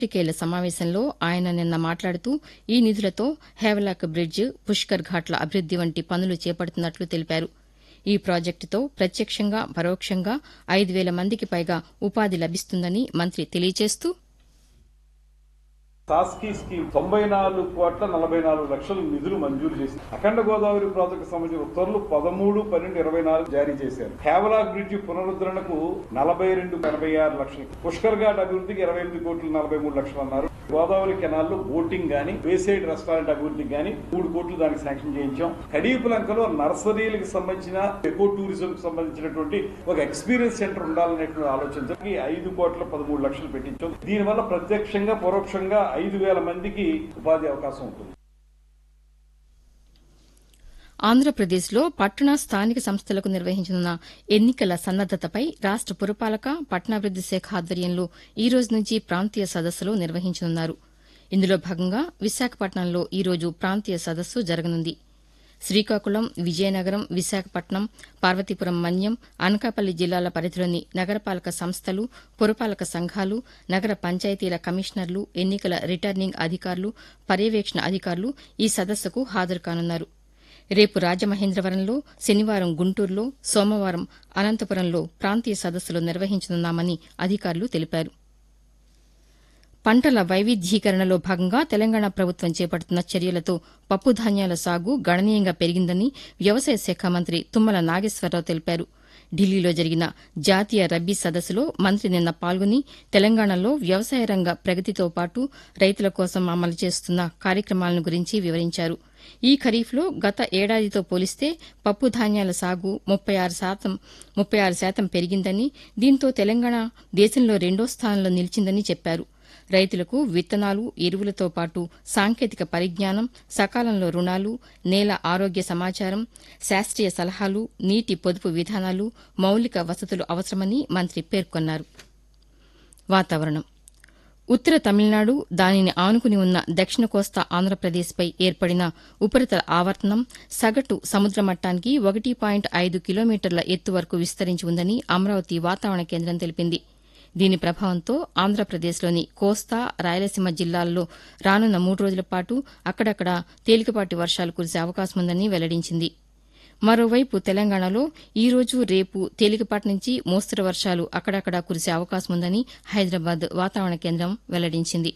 పాతికేయుల సమావేశంలో ఆయన నిన్న మాట్లాడుతూ ఈ నిధులతో హేవలాక్ బ్రిడ్జ్ పుష్కర్ ఘాట్ల అభివృద్ది వంటి పనులు చేపడుతున్నట్లు తెలిపారు ఈ ప్రాజెక్టుతో ప్రత్యక్షంగా పరోక్షంగా ఐదు వేల మందికి పైగా ఉపాధి లభిస్తుందని మంత్రి తెలియజేస్తూ సాస్కీ స్కీమ్ తొంభై నాలుగు కోట్ల నలభై నాలుగు లక్షల నిధులు మంజూరు చేసింది అఖండ గోదావరి ప్రాజెక్టు సంబంధించిన ఉత్తర్వులు పదమూడు పన్నెండు ఇరవై నాలుగు జారీ చేశారు హేవలాక్ బ్రిడ్జి పునరుద్ధరణకు నలభై రెండు ఎనభై ఆరు లక్షలు పుష్కర్ ఘాట్ అభివృద్ధికి ఇరవై ఎనిమిది కోట్లు నలభై మూడు లక్షలు అన్నారు గోదావరి కెనాల్లో బోటింగ్ గాని వేసైడ్ రెస్టారెంట్ అభివృద్ధికి గాని మూడు కోట్లు దానికి శాంక్షన్ చేయించాం కడీపులంకలో నర్సరీలకు సంబంధించిన ఎకో టూరిజం కు సంబంధించినటువంటి ఒక ఎక్స్పీరియన్స్ సెంటర్ ఉండాలనేటువంటి ఆలోచించి ఐదు కోట్ల పదమూడు లక్షలు పెట్టించాం దీనివల్ల ప్రత్యక్షంగా పరోక్షంగా ఐదు వేల మందికి ఉపాధి అవకాశం ఉంటుంది ఆంధ్రప్రదేశ్లో పట్టణ స్థానిక సంస్థలకు నిర్వహించనున్న ఎన్నికల సన్నద్దతపై రాష్ట పురపాలక పట్టణాభివృద్ది శాఖ ఆధ్వర్యంలో ఈ రోజు నుంచి ప్రాంతీయ సదస్సులు నిర్వహించనున్నారు ఇందులో భాగంగా విశాఖపట్నంలో ఈ రోజు ప్రాంతీయ సదస్సు జరగనుంది శ్రీకాకుళం విజయనగరం విశాఖపట్నం పార్వతీపురం మన్యం అనకాపల్లి జిల్లాల పరిధిలోని నగరపాలక సంస్థలు పురపాలక సంఘాలు నగర పంచాయతీల కమిషనర్లు ఎన్నికల రిటర్నింగ్ అధికారులు పర్యవేక్షణ అధికారులు ఈ సదస్సుకు హాజరు కానున్నారు రేపు రాజమహేంద్రవరంలో శనివారం గుంటూరులో సోమవారం అనంతపురంలో ప్రాంతీయ సదస్సులు నిర్వహించనున్నామని అధికారులు తెలిపారు పంటల వైవిధ్యీకరణలో భాగంగా తెలంగాణ ప్రభుత్వం చేపడుతున్న చర్యలతో పప్పుధాన్యాల సాగు గణనీయంగా పెరిగిందని వ్యవసాయ శాఖ మంత్రి తుమ్మల నాగేశ్వరరావు తెలిపారు ఢిల్లీలో జరిగిన జాతీయ రబ్బీ సదస్సులో మంత్రి నిన్న పాల్గొని తెలంగాణలో వ్యవసాయ రంగ ప్రగతితో పాటు రైతుల కోసం అమలు చేస్తున్న కార్యక్రమాలను గురించి వివరించారు ఈ ఖరీఫ్లో గత ఏడాదితో పోలిస్తే పప్పు ధాన్యాల సాగు ముప్పై ఆరు శాతం ముప్పై ఆరు శాతం పెరిగిందని దీంతో తెలంగాణ దేశంలో రెండో స్థానంలో నిలిచిందని చెప్పారు రైతులకు విత్తనాలు ఎరువులతో పాటు సాంకేతిక పరిజ్ఞానం సకాలంలో రుణాలు నేల ఆరోగ్య సమాచారం శాస్త్రీయ సలహాలు నీటి పొదుపు విధానాలు మౌలిక వసతులు అవసరమని మంత్రి పేర్కొన్నారు వాతావరణం ఉత్తర తమిళనాడు దానిని ఆనుకుని ఉన్న దక్షిణ కోస్తా ఆంధ్రప్రదేశ్పై ఏర్పడిన ఉపరితల ఆవర్తనం సగటు సముద్ర మట్టానికి ఒకటి పాయింట్ ఐదు కిలోమీటర్ల ఎత్తు వరకు విస్తరించి ఉందని అమరావతి వాతావరణ కేంద్రం తెలిపింది దీని ప్రభావంతో ఆంధ్రప్రదేశ్లోని కోస్తా రాయలసీమ జిల్లాల్లో రానున్న మూడు రోజుల పాటు అక్కడక్కడ తేలికపాటి వర్షాలు కురిసే అవకాశం ఉందని వెల్లడించింది మరోవైపు తెలంగాణలో ఈ రోజు రేపు తేలికపాటి నుంచి మోస్తరు వర్షాలు అక్కడక్కడ కురిసే అవకాశం ఉందని హైదరాబాద్ వాతావరణ కేంద్రం వెల్లడించింది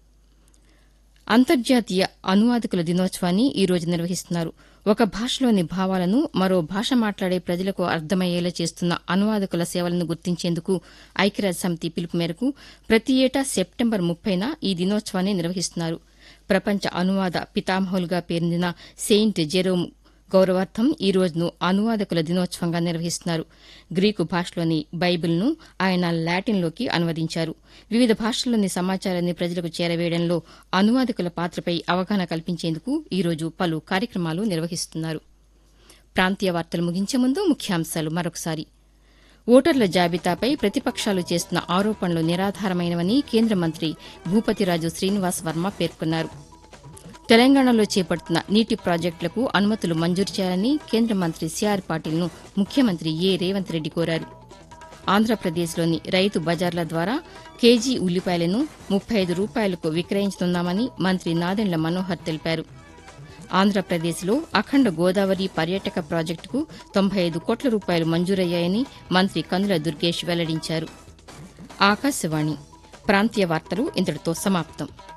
అంతర్జాతీయ అనువాదకుల దినోత్సవాన్ని ఈ రోజు నిర్వహిస్తున్నారు ఒక భాషలోని భావాలను మరో భాష మాట్లాడే ప్రజలకు అర్థమయ్యేలా చేస్తున్న అనువాదకుల సేవలను గుర్తించేందుకు ఐక్యరాజ్య సమితి పిలుపు మేరకు ప్రతి ఏటా సెప్టెంబర్ ముప్పైన ఈ దినోత్సవాన్ని నిర్వహిస్తున్నారు ప్రపంచ అనువాద పితామహులుగా పేరొందిన సెయింట్ జెరోమ్ గౌరవార్థం ఈ రోజును అనువాదకుల దినోత్సవంగా నిర్వహిస్తున్నారు గ్రీకు భాషలోని బైబిల్ను ఆయన లాటిన్లోకి అనువదించారు వివిధ భాషల్లోని సమాచారాన్ని ప్రజలకు చేరవేయడంలో అనువాదకుల పాత్రపై అవగాహన కల్పించేందుకు ఈ రోజు పలు కార్యక్రమాలు నిర్వహిస్తున్నారు ప్రాంతీయ వార్తలు ముగించే ముందు ముఖ్యాంశాలు మరొకసారి ఓటర్ల జాబితాపై ప్రతిపక్షాలు చేస్తున్న ఆరోపణలు నిరాధారమైనవని కేంద్ర మంత్రి భూపతిరాజు శ్రీనివాస్ వర్మ పేర్కొన్నారు తెలంగాణలో చేపడుతున్న నీటి ప్రాజెక్టులకు అనుమతులు మంజూరు చేయాలని కేంద్ర మంత్రి సిఆర్ పాటిల్ను ముఖ్యమంత్రి ఏ రేవంత్ రెడ్డి కోరారు ఆంధ్రప్రదేశ్లోని రైతు బజార్ల ద్వారా కేజీ ఉల్లిపాయలను ముప్పై ఐదు రూపాయలకు విక్రయించనున్నామని మంత్రి నాదెండ్ల మనోహర్ తెలిపారు ఆంధ్రప్రదేశ్లో అఖండ గోదావరి పర్యాటక ప్రాజెక్టుకు తొంభై ఐదు కోట్ల రూపాయలు మంజూరయ్యాయని మంత్రి కందుల దుర్గేష్ వెల్లడించారు ఆకాశవాణి ప్రాంతీయ వార్తలు ఇంతటితో సమాప్తం